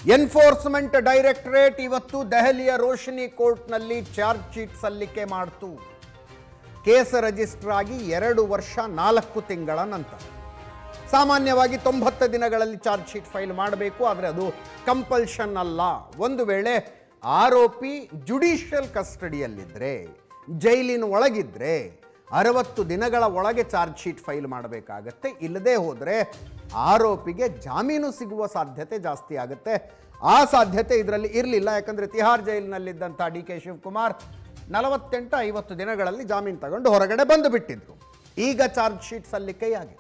enforcement directorate ಇವತ್ತು ದೆಹಲಿಯ ರೋಶನಿ ಕೋರ್ಟ್ನಲ್ಲಿ ಚಾರ್ಜ್ ಶೀಟ್ ಸಲ್ಲಿಕೆ ಮಾಡಿತು ಕೇಸ್ ರಿಜಿಸ್ಟರ್ ಆಗಿ ಎರಡು ವರ್ಷ ನಾಲ್ಕು ತಿಂಗಳ ನಂತರ ಸಾಮಾನ್ಯವಾಗಿ ತೊಂಬತ್ತು ದಿನಗಳಲ್ಲಿ ಚಾರ್ಜ್ ಶೀಟ್ ಫೈಲ್ ಮಾಡಬೇಕು ಆದರೆ ಅದು ಕಂಪಲ್ಷನ್ ಅಲ್ಲ ಒಂದು ವೇಳೆ ಆರೋಪಿ ಜುಡಿಷಿಯಲ್ ಕಸ್ಟಡಿಯಲ್ಲಿದ್ದರೆ ಜೈಲಿನ ಒಳಗಿದ್ರೆ ಅರವತ್ತು ದಿನಗಳ ಒಳಗೆ ಚಾರ್ಜ್ ಶೀಟ್ ಫೈಲ್ ಮಾಡಬೇಕಾಗತ್ತೆ ಇಲ್ಲದೆ ಹೋದರೆ ಆರೋಪಿಗೆ ಜಾಮೀನು ಸಿಗುವ ಸಾಧ್ಯತೆ ಜಾಸ್ತಿ ಆಗುತ್ತೆ ಆ ಸಾಧ್ಯತೆ ಇದರಲ್ಲಿ ಇರಲಿಲ್ಲ ಯಾಕಂದರೆ ತಿಹಾರ್ ಜೈಲಿನಲ್ಲಿದ್ದಂಥ ಡಿ ಕೆ ಶಿವಕುಮಾರ್ ನಲವತ್ತೆಂಟು ಐವತ್ತು ದಿನಗಳಲ್ಲಿ ಜಾಮೀನು ತಗೊಂಡು ಹೊರಗಡೆ ಬಂದು ಬಿಟ್ಟಿದ್ರು ಈಗ ಚಾರ್ಜ್ ಶೀಟ್ ಸಲ್ಲಿಕೆಯಾಗಿದೆ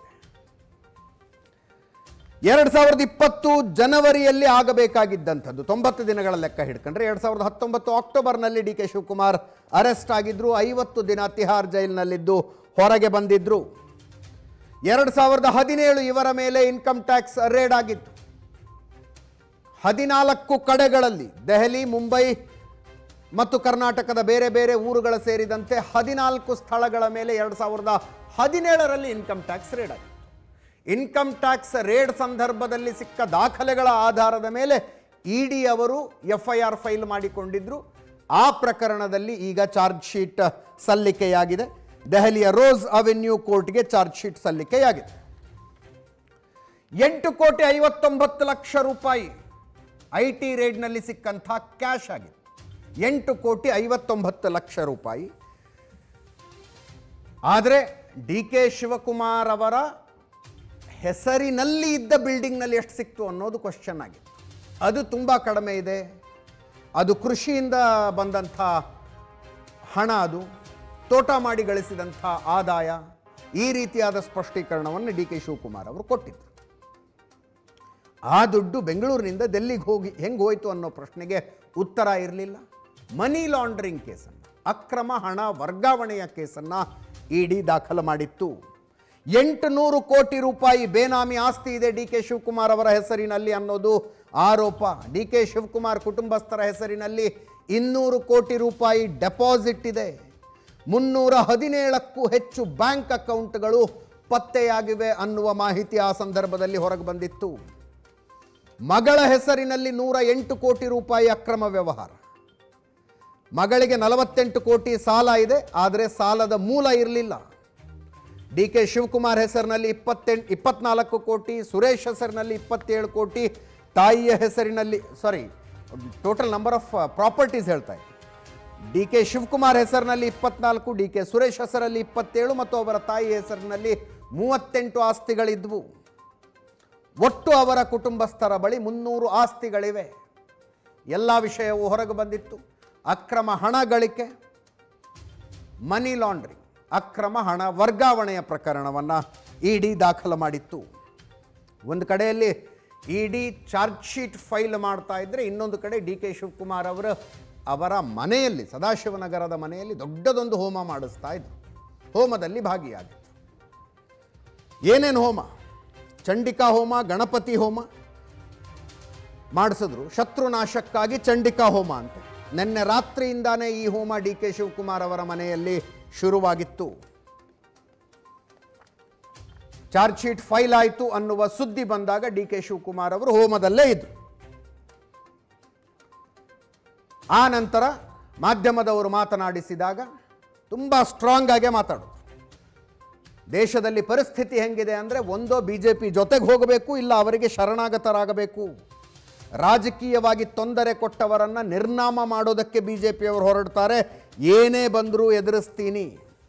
ಎರಡು ಸಾವಿರದ ಇಪ್ಪತ್ತು ಜನವರಿಯಲ್ಲಿ ಆಗಬೇಕಾಗಿದ್ದಂಥದ್ದು ತೊಂಬತ್ತು ದಿನಗಳ ಲೆಕ್ಕ ಹಿಡ್ಕೊಂಡ್ರೆ ಎರಡು ಸಾವಿರದ ಹತ್ತೊಂಬತ್ತು ಅಕ್ಟೋಬರ್ನಲ್ಲಿ ಡಿ ಕೆ ಶಿವಕುಮಾರ್ ಅರೆಸ್ಟ್ ಆಗಿದ್ರು ಐವತ್ತು ದಿನ ತಿಹಾರ್ ಜೈಲಿನಲ್ಲಿದ್ದು ಹೊರಗೆ ಬಂದಿದ್ರು ಎರಡು ಸಾವಿರದ ಹದಿನೇಳು ಇವರ ಮೇಲೆ ಇನ್ಕಮ್ ಟ್ಯಾಕ್ಸ್ ರೇಡ್ ಆಗಿತ್ತು ಹದಿನಾಲ್ಕು ಕಡೆಗಳಲ್ಲಿ ದೆಹಲಿ ಮುಂಬೈ ಮತ್ತು ಕರ್ನಾಟಕದ ಬೇರೆ ಬೇರೆ ಊರುಗಳ ಸೇರಿದಂತೆ ಹದಿನಾಲ್ಕು ಸ್ಥಳಗಳ ಮೇಲೆ ಎರಡು ಸಾವಿರದ ಹದಿನೇಳರಲ್ಲಿ ಇನ್ಕಮ್ ಟ್ಯಾಕ್ಸ್ ರೇಡ್ ಆಗಿತ್ತು ಇನ್ಕಮ್ ಟ್ಯಾಕ್ಸ್ ರೇಡ್ ಸಂದರ್ಭದಲ್ಲಿ ಸಿಕ್ಕ ದಾಖಲೆಗಳ ಆಧಾರದ ಮೇಲೆ ಇ ಡಿ ಅವರು ಎಫ್ ಐ ಆರ್ ಫೈಲ್ ಮಾಡಿಕೊಂಡಿದ್ರು ಆ ಪ್ರಕರಣದಲ್ಲಿ ಈಗ ಚಾರ್ಜ್ ಶೀಟ್ ಸಲ್ಲಿಕೆಯಾಗಿದೆ ದೆಹಲಿಯ ರೋಸ್ ಅವೆನ್ಯೂ ಕೋರ್ಟ್ಗೆ ಚಾರ್ಜ್ ಶೀಟ್ ಸಲ್ಲಿಕೆಯಾಗಿದೆ ಎಂಟು ಕೋಟಿ ಐವತ್ತೊಂಬತ್ತು ಲಕ್ಷ ರೂಪಾಯಿ ಐ ಟಿ ರೇಡ್ನಲ್ಲಿ ಸಿಕ್ಕಂಥ ಕ್ಯಾಶ್ ಆಗಿದೆ ಎಂಟು ಕೋಟಿ ಐವತ್ತೊಂಬತ್ತು ಲಕ್ಷ ರೂಪಾಯಿ ಆದರೆ ಡಿ ಕೆ ಶಿವಕುಮಾರ್ ಅವರ ಹೆಸರಿನಲ್ಲಿ ಇದ್ದ ಬಿಲ್ಡಿಂಗ್ನಲ್ಲಿ ಎಷ್ಟು ಸಿಕ್ತು ಅನ್ನೋದು ಕ್ವಶನ್ ಆಗಿದೆ ಅದು ತುಂಬ ಕಡಿಮೆ ಇದೆ ಅದು ಕೃಷಿಯಿಂದ ಬಂದಂಥ ಹಣ ಅದು ತೋಟ ಮಾಡಿ ಗಳಿಸಿದಂಥ ಆದಾಯ ಈ ರೀತಿಯಾದ ಸ್ಪಷ್ಟೀಕರಣವನ್ನು ಡಿ ಕೆ ಶಿವಕುಮಾರ್ ಅವರು ಕೊಟ್ಟಿದ್ದರು ಆ ದುಡ್ಡು ಬೆಂಗಳೂರಿನಿಂದ ಡೆಲ್ಲಿಗೆ ಹೋಗಿ ಹೆಂಗೆ ಹೋಯಿತು ಅನ್ನೋ ಪ್ರಶ್ನೆಗೆ ಉತ್ತರ ಇರಲಿಲ್ಲ ಮನಿ ಲಾಂಡ್ರಿಂಗ್ ಕೇಸನ್ನು ಅಕ್ರಮ ಹಣ ವರ್ಗಾವಣೆಯ ಕೇಸನ್ನು ಇಡಿ ದಾಖಲು ಮಾಡಿತ್ತು ಎಂಟುನೂರು ಕೋಟಿ ರೂಪಾಯಿ ಬೇನಾಮಿ ಆಸ್ತಿ ಇದೆ ಡಿ ಕೆ ಶಿವಕುಮಾರ್ ಅವರ ಹೆಸರಿನಲ್ಲಿ ಅನ್ನೋದು ಆರೋಪ ಡಿ ಕೆ ಶಿವಕುಮಾರ್ ಕುಟುಂಬಸ್ಥರ ಹೆಸರಿನಲ್ಲಿ ಇನ್ನೂರು ಕೋಟಿ ರೂಪಾಯಿ ಡೆಪಾಸಿಟ್ ಇದೆ ಮುನ್ನೂರ ಹದಿನೇಳಕ್ಕೂ ಹೆಚ್ಚು ಬ್ಯಾಂಕ್ ಅಕೌಂಟ್ಗಳು ಪತ್ತೆಯಾಗಿವೆ ಅನ್ನುವ ಮಾಹಿತಿ ಆ ಸಂದರ್ಭದಲ್ಲಿ ಹೊರಗೆ ಬಂದಿತ್ತು ಮಗಳ ಹೆಸರಿನಲ್ಲಿ ನೂರ ಎಂಟು ಕೋಟಿ ರೂಪಾಯಿ ಅಕ್ರಮ ವ್ಯವಹಾರ ಮಗಳಿಗೆ ನಲವತ್ತೆಂಟು ಕೋಟಿ ಸಾಲ ಇದೆ ಆದರೆ ಸಾಲದ ಮೂಲ ಇರಲಿಲ್ಲ ಡಿ ಕೆ ಶಿವಕುಮಾರ್ ಹೆಸರಿನಲ್ಲಿ ಇಪ್ಪತ್ತೆಂಟು ಇಪ್ಪತ್ನಾಲ್ಕು ಕೋಟಿ ಸುರೇಶ್ ಹೆಸರಿನಲ್ಲಿ ಇಪ್ಪತ್ತೇಳು ಕೋಟಿ ತಾಯಿಯ ಹೆಸರಿನಲ್ಲಿ sorry total number of properties ಹೇಳ್ತಾ ಇದ್ದೀನಿ ಡಿ ಕೆ ಶಿವಕುಮಾರ್ ಹೆಸರಿನಲ್ಲಿ ಇಪ್ಪತ್ನಾಲ್ಕು ಡಿ ಕೆ ಸುರೇಶ್ ಹೆಸರಲ್ಲಿ ಇಪ್ಪತ್ತೇಳು ಮತ್ತು ಅವರ ತಾಯಿ ಹೆಸರಿನಲ್ಲಿ ಮೂವತ್ತೆಂಟು ಆಸ್ತಿಗಳಿದ್ವು ಒಟ್ಟು ಅವರ ಕುಟುಂಬಸ್ಥರ ಬಳಿ ಮುನ್ನೂರು ಆಸ್ತಿಗಳಿವೆ ಎಲ್ಲ ವಿಷಯವು ಹೊರಗೆ ಬಂದಿತ್ತು ಅಕ್ರಮ ಹಣ ಗಳಿಕೆ ಮನಿ ಲಾಂಡ್ರಿಂಗ್ ಅಕ್ರಮ ಹಣ ವರ್ಗಾವಣೆಯ ಪ್ರಕರಣವನ್ನು ಇಡಿ ದಾಖಲು ಮಾಡಿತ್ತು ಒಂದು ಕಡೆಯಲ್ಲಿ ಇಡಿ ಚಾರ್ಜ್ ಶೀಟ್ ಫೈಲ್ ಮಾಡ್ತಾ ಇದ್ದರೆ ಇನ್ನೊಂದು ಕಡೆ ಡಿ ಕೆ ಶಿವಕುಮಾರ್ ಅವರು ಅವರ ಮನೆಯಲ್ಲಿ ಸದಾಶಿವನಗರದ ಮನೆಯಲ್ಲಿ ದೊಡ್ಡದೊಂದು ಹೋಮ ಮಾಡಿಸ್ತಾ ಇದ್ರು ಹೋಮದಲ್ಲಿ ಭಾಗಿಯಾಗಿತ್ತು ಏನೇನು ಹೋಮ ಚಂಡಿಕಾ ಹೋಮ ಗಣಪತಿ ಹೋಮ ಮಾಡಿಸಿದ್ರು ಶತ್ರುನಾಶಕ್ಕಾಗಿ ಚಂಡಿಕಾ ಹೋಮ ಅಂತ ನಿನ್ನೆ ರಾತ್ರಿಯಿಂದಾನೇ ಈ ಹೋಮ ಡಿ ಕೆ ಶಿವಕುಮಾರ್ ಅವರ ಮನೆಯಲ್ಲಿ ಶುರುವಾಗಿತ್ತು ಚಾರ್ಜ್ ಶೀಟ್ ಫೈಲ್ ಆಯಿತು ಅನ್ನುವ ಸುದ್ದಿ ಬಂದಾಗ ಡಿ ಕೆ ಶಿವಕುಮಾರ್ ಅವರು ಹೋಮದಲ್ಲೇ ಇದ್ರು ಆ ನಂತರ ಮಾಧ್ಯಮದವರು ಮಾತನಾಡಿಸಿದಾಗ ತುಂಬ ಸ್ಟ್ರಾಂಗ್ ಆಗೇ ಮಾತಾಡೋದು ದೇಶದಲ್ಲಿ ಪರಿಸ್ಥಿತಿ ಹೆಂಗಿದೆ ಅಂದರೆ ಒಂದೋ ಬಿ ಜೆ ಪಿ ಜೊತೆಗೆ ಹೋಗಬೇಕು ಇಲ್ಲ ಅವರಿಗೆ ಶರಣಾಗತರಾಗಬೇಕು ರಾಜಕೀಯವಾಗಿ ತೊಂದರೆ ಕೊಟ್ಟವರನ್ನು ನಿರ್ನಾಮ ಮಾಡೋದಕ್ಕೆ ಬಿ ಜೆ ಪಿಯವರು ಹೊರಡ್ತಾರೆ ಏನೇ ಬಂದರೂ ಎದುರಿಸ್ತೀನಿ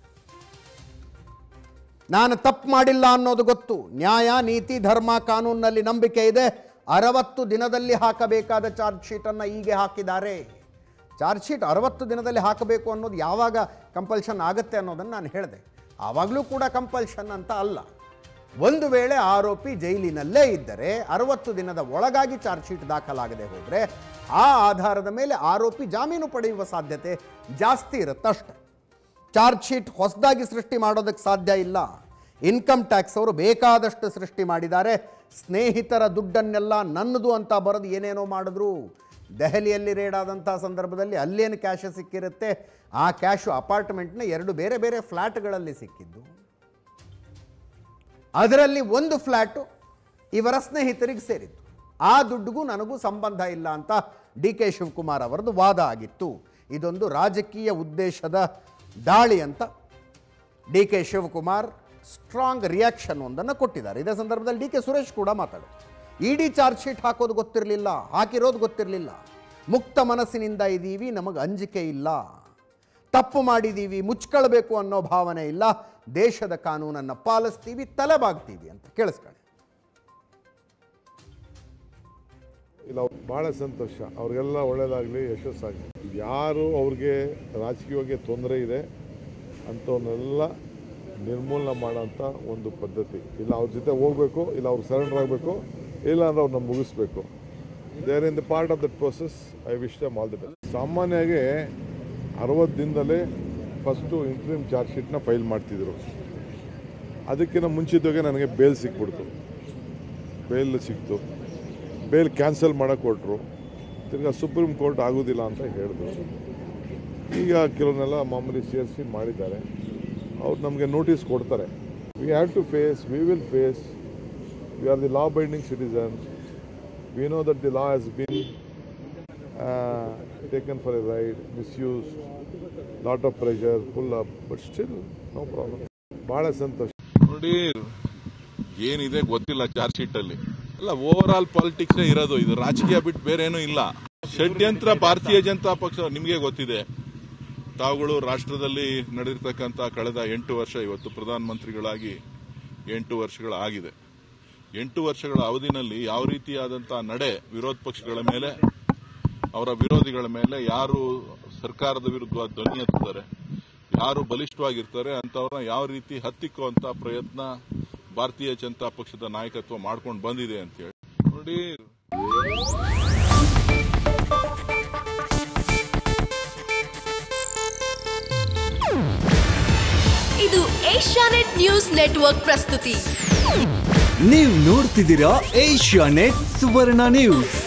ನಾನು ತಪ್ಪು ಮಾಡಿಲ್ಲ ಅನ್ನೋದು ಗೊತ್ತು ನ್ಯಾಯ ನೀತಿ ಧರ್ಮ ಕಾನೂನಿನಲ್ಲಿ ನಂಬಿಕೆ ಇದೆ ಅರವತ್ತು ದಿನದಲ್ಲಿ ಹಾಕಬೇಕಾದ ಚಾರ್ಜ್ ಶೀಟನ್ನು ಹೀಗೆ ಹಾಕಿದ್ದಾರೆ ಚಾರ್ಜ್ ಶೀಟ್ ಅರವತ್ತು ದಿನದಲ್ಲಿ ಹಾಕಬೇಕು ಅನ್ನೋದು ಯಾವಾಗ ಕಂಪಲ್ಷನ್ ಆಗುತ್ತೆ ಅನ್ನೋದನ್ನು ನಾನು ಹೇಳಿದೆ ಆವಾಗಲೂ ಕೂಡ ಕಂಪಲ್ಷನ್ ಅಂತ ಅಲ್ಲ ಒಂದು ವೇಳೆ ಆರೋಪಿ ಜೈಲಿನಲ್ಲೇ ಇದ್ದರೆ ಅರವತ್ತು ದಿನದ ಒಳಗಾಗಿ ಚಾರ್ಜ್ ಶೀಟ್ ದಾಖಲಾಗದೆ ಹೋದರೆ ಆ ಆಧಾರದ ಮೇಲೆ ಆರೋಪಿ ಜಾಮೀನು ಪಡೆಯುವ ಸಾಧ್ಯತೆ ಜಾಸ್ತಿ ಇರುತ್ತಷ್ಟೆ ಚಾರ್ಜ್ ಶೀಟ್ ಹೊಸದಾಗಿ ಸೃಷ್ಟಿ ಮಾಡೋದಕ್ಕೆ ಸಾಧ್ಯ ಇಲ್ಲ ಇನ್ಕಮ್ ಟ್ಯಾಕ್ಸ್ ಅವರು ಬೇಕಾದಷ್ಟು ಸೃಷ್ಟಿ ಮಾಡಿದ್ದಾರೆ ಸ್ನೇಹಿತರ ದುಡ್ಡನ್ನೆಲ್ಲ ನನ್ನದು ಅಂತ ಬರೆದು ಏನೇನೋ ಮಾಡಿದ್ರು ದೆಹಲಿಯಲ್ಲಿ ರೇಡ್ ಆದಂಥ ಸಂದರ್ಭದಲ್ಲಿ ಅಲ್ಲೇನು ಕ್ಯಾಶ್ ಸಿಕ್ಕಿರುತ್ತೆ ಆ ಕ್ಯಾಶು ಅಪಾರ್ಟ್ಮೆಂಟ್ನ ಎರಡು ಬೇರೆ ಬೇರೆ ಫ್ಲ್ಯಾಟ್ಗಳಲ್ಲಿ ಸಿಕ್ಕಿದ್ದು ಅದರಲ್ಲಿ ಒಂದು ಫ್ಲ್ಯಾಟು ಇವರ ಸ್ನೇಹಿತರಿಗೆ ಸೇರಿತ್ತು ಆ ದುಡ್ಡಿಗೂ ನನಗೂ ಸಂಬಂಧ ಇಲ್ಲ ಅಂತ ಡಿ ಕೆ ಶಿವಕುಮಾರ್ ಅವರದ್ದು ವಾದ ಆಗಿತ್ತು ಇದೊಂದು ರಾಜಕೀಯ ಉದ್ದೇಶದ ದಾಳಿ ಅಂತ D K Shivakumar strong reaction ಒಂದನ್ನು ಕೊಟ್ಟಿದ್ದಾರೆ ಇದೇ ಸಂದರ್ಭದಲ್ಲಿ ಡಿ ಕೆ ಸುರೇಶ್ ಕೂಡ ಮಾತಾಡೋದು ಇಡಿ ಚಾರ್ಜ್ ಶೀಟ್ ಹಾಕೋದು ಗೊತ್ತಿರಲಿಲ್ಲ ಹಾಕಿರೋದು ಗೊತ್ತಿರಲಿಲ್ಲ ಮುಕ್ತ ಮನಸ್ಸಿನಿಂದ ಇದ್ದೀವಿ ನಮಗೆ ಅಂಜಿಕೆ ಇಲ್ಲ ತಪ್ಪು ಮಾಡಿದ್ದೀವಿ ಮುಚ್ಕೊಳ್ಬೇಕು ಅನ್ನೋ ಭಾವನೆ ಇಲ್ಲ ದೇಶದ ಕಾನೂನನ್ನು ಪಾಲಿಸ್ತೀವಿ ತಲೆಬಾಗ್ತೀವಿ ಅಂತ ಕೇಳಿಸ್ಕೊಳ್ಳಿ ಇಲ್ಲ ಅವ್ರು ಭಾಳ ಸಂತೋಷ ಅವ್ರಿಗೆಲ್ಲ ಒಳ್ಳೇದಾಗಲಿ ಯಶಸ್ಸಾಗಲಿ ಯಾರು ಅವ್ರಿಗೆ ರಾಜಕೀಯವಾಗಿ ತೊಂದರೆ ಇದೆ ಅಂಥವನ್ನೆಲ್ಲ ನಿರ್ಮೂಲನೆ ಮಾಡೋಂಥ ಒಂದು ಪದ್ಧತಿ ಇಲ್ಲ ಅವ್ರ ಜೊತೆ ಹೋಗಬೇಕು ಇಲ್ಲ ಅವ್ರು ಸರೆಂಡರ್ ಆಗಬೇಕು ಇಲ್ಲ ಅಂದ್ರೆ ಅವ್ರನ್ನ ಮುಗಿಸ್ಬೇಕು there in the part of that process I wish them all the best ಸಾಮಾನ್ಯವಾಗಿ ಅರವತ್ತು ದಿನದಲ್ಲೇ ಫಸ್ಟು ಇಂಟ್ರೀಮ್ ಚಾರ್ಜ್ ಶೀಟ್ನ ಫೈಲ್ ಮಾಡ್ತಿದ್ರು ಅದಕ್ಕಿಂತ ಮುಂಚಿತವಾಗಿ ನನಗೆ ಬೇಲ್ ಸಿಕ್ಬಿಡ್ತು ಬೇಲ್ ಸಿಕ್ತು ಬೇಲ್ ಕ್ಯಾನ್ಸಲ್ ಮಾಡಕ್ಕೆ ಕೊಟ್ಟರು ತಿರ್ಗಾ ಸುಪ್ರೀಂ ಕೋರ್ಟ್ ಆಗೋದಿಲ್ಲ ಅಂತ ಹೇಳಿದ್ರು ಈಗ ಕೆಲವನ್ನೆಲ್ಲ ಮಾಮೂಲಿ ಸೇರಿಸಿ ಮಾಡಿದ್ದಾರೆ ಅವ್ರು ನಮಗೆ ನೋಟಿಸ್ ಕೊಡ್ತಾರೆ we have to face we will face we are the law binding citizen we know that the law has been taken for a ride misuse lot of pressure full up but still no problem ಭಾಳ ಸಂತೋಷ ನೋಡಿ ಏನಿದೆ ಗೊತ್ತಿಲ್ಲ charge sheet ಅಲ್ಲಿ ಅಲ್ಲ over all politics ಇರೋದು ಇದು ರಾಜಕೀಯ ಬಿಟ್ಟು ಬೇರೆ ಏನೂ ಇಲ್ಲ ಷಡ್ಯಂತ್ರ ಭಾರತೀಯ ಜನತಾ ಪಕ್ಷ ನಿಮಗೆ ಗೊತ್ತಿದೆ ತಾವುಗಳು ರಾಷ್ಟ್ರದಲ್ಲಿ ನಡೆದಿರ್ತಕ್ಕಂಥ ಕಳೆದ ಎಂಟು ವರ್ಷ ಇವತ್ತು ಪ್ರಧಾನಮಂತ್ರಿಗಳಾಗಿ ಎಂಟು ವರ್ಷಗಳಾಗಿದೆ ಎಂಟು ವರ್ಷಗಳ ಅವಧಿನಲ್ಲಿ ಯಾವ ರೀತಿಯಾದಂತಹ ನಡೆ ವಿರೋಧ ಪಕ್ಷಗಳ ಮೇಲೆ ಅವರ ವಿರೋಧಿಗಳ ಮೇಲೆ ಯಾರು ಸರ್ಕಾರದ ವಿರುದ್ಧ ಧ್ವನಿ ಎತ್ತುತ್ತಾರೆ ಯಾರು ಬಲಿಷ್ಠವಾಗಿರ್ತಾರೆ ಅಂತವ್ರನ್ನ ಯಾವ ರೀತಿ ಹತ್ತಿಕ್ಕುವಂತ ಪ್ರಯತ್ನ ಭಾರತೀಯ ಜನತಾ ಪಕ್ಷದ ನಾಯಕತ್ವ ಮಾಡ್ಕೊಂಡು ಬಂದಿದೆ ಅಂತ ಹೇಳಿ ನೋಡಿ ಇದು ಏಷ್ಯಾನೆಟ್ ನ್ಯೂಸ್ ನೆಟ್ವರ್ಕ್ ಪ್ರಸ್ತುತಿ ನೀವು ನೋಡ್ತಿದ್ದೀರಾ ಏಷ್ಯಾ ನೆಟ್ ಸುವರ್ಣ ನ್ಯೂಸ್